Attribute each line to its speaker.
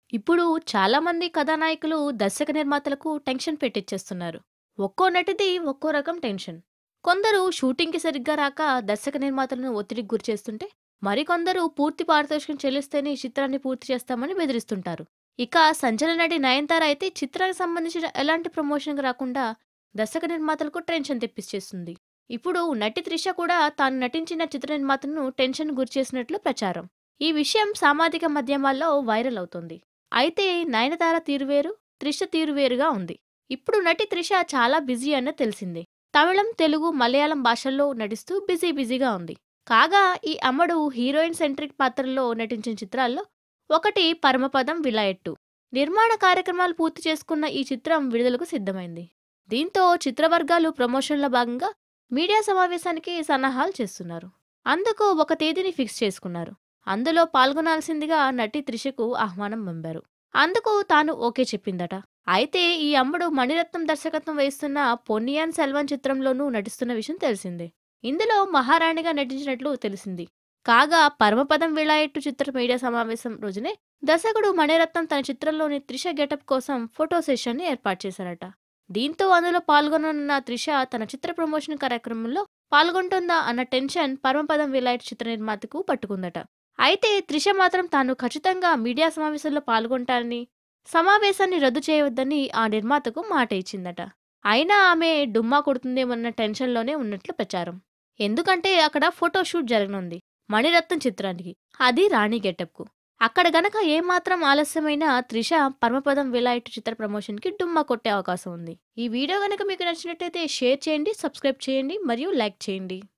Speaker 1: ఇప్పుడు చాలామంది కథానాయకులు, దర్శక నిర్మాతలకు టెన్షన్ పెట్టిచ్చేస్తున్నారు. ఒక్కో నటిది ఒక్కో రకం టెన్షన్. కొందరు షూటింగ్‌కి సరిగ్గా రాక దర్శక నిర్మాతలను ఒత్తిడికి గురిచేస్తుంటే, మరికొందరు పూర్తి పారితోషికం చెల్లిస్తేనే ఈ చిత్రాన్ని పూర్తి చేస్తామని బెదిరిస్తుంటారు. ఇక సంచలన నటి నయనతార అయితే చిత్రానికి సంబంధించిన ఎలాంటి ప్రమోషన్‌కి రాకుండా దర్శక నిర్మాతలకు టెన్షన్ తెప్పిచ్చేస్తుంది. ఇప్పుడు నటి త్రిష కూడా తాను నటించిన చిత్ర నిర్మాతను టెన్షన్‌కి గురిచేసినట్లు ప్రచారం. ఈ విషయం సామాజిక మాధ్యమాల్లో వైరల్ అవుతోంది. అయితే నయనతార తీరు వేరు, త్రిష తీరు వేరుగా ఉంది. ఇప్పుడు నటి త్రిష చాలా బిజీ అన్నది తెలిసిందే. తమిళం, తెలుగు, మలయాళం భాషల్లో నటిస్తూ బిజీ బిజీగా ఉంది. కాగా ఈ అమ్మడు హీరోయిన్ సెంట్రిక్ పాత్రల్లో నటించిన చిత్రాల్లో ఒకటి పరమపదం విలాయట్టు. నిర్మాణ కార్యక్రమాలు పూర్తి చేసుకున్న ఈ చిత్రం విడుదలకు సిద్ధమైంది. దీంతో చిత్ర వర్గాలు ప్రమోషన్‌లో భాగంగా మీడియా సమావేశానికి సన్నాహాలు చేస్తున్నారు. అందుకు ఒక తేదీని ఫిక్స్ చేసుకున్నారు. అందులో పాల్గొనాల్సిందిగా నటి త్రిషకు ఆహ్వానం పంపారు. అందుకు తాను ఓకే చెప్పిందట. అయితే ఈ అమ్మడు మణిరత్నం దర్శకత్వం వహిస్తున్న పొన్నియిన్ సెల్వన్ చిత్రంలోనూ నటిస్తున్న విషయం తెలిసిందే. ఇందులో మహారాణిగా నటించినట్లు తెలిసింది. కాగా పరమపదం విలాయట్టు చిత్ర మీడియా సమావేశం రోజునే దర్శకుడు మణిరత్నం తన చిత్రంలోని త్రిష గెటప్ కోసం ఫోటో సెషన్‌ని ఏర్పాటు చేశారట. దీంతో అందులో పాల్గొననున్న త్రిష తన చిత్ర ప్రమోషన్ కార్యక్రమంలో పాల్గొంటుందా అన్న టెన్షన్ పరమపదం విలాయట్టు చిత్ర నిర్మాతకు పట్టుకుందట. అయితే త్రిష మాత్రం తాను ఖచ్చితంగా మీడియా సమావేశంలో పాల్గొంటానని, సమావేశాన్ని రద్దు చేయవద్దని ఆ నిర్మాతకు మాట ఇచ్చిందట. అయినా ఆమె డుమ్మా కొడుతుందేమోనన్న టెన్షన్‌లోనే ఉన్నట్లు ప్రచారం. ఎందుకంటే అక్కడ ఫోటో షూట్ జరగనుంది మణిరత్నం చిత్రానికి. అది రాణి గెటప్‌కు. అక్కడ గనక ఏమాత్రం ఆలస్యమైనా త్రిష పరమపదం విలాయట్టు చిత్ర ప్రమోషన్‌కి డుమ్మా కొట్టే అవకాశం ఉంది. ఈ వీడియో గనక మీకు నచ్చినట్టయితే షేర్ చేయండి, సబ్స్క్రైబ్ చేయండి మరియు లైక్ చేయండి.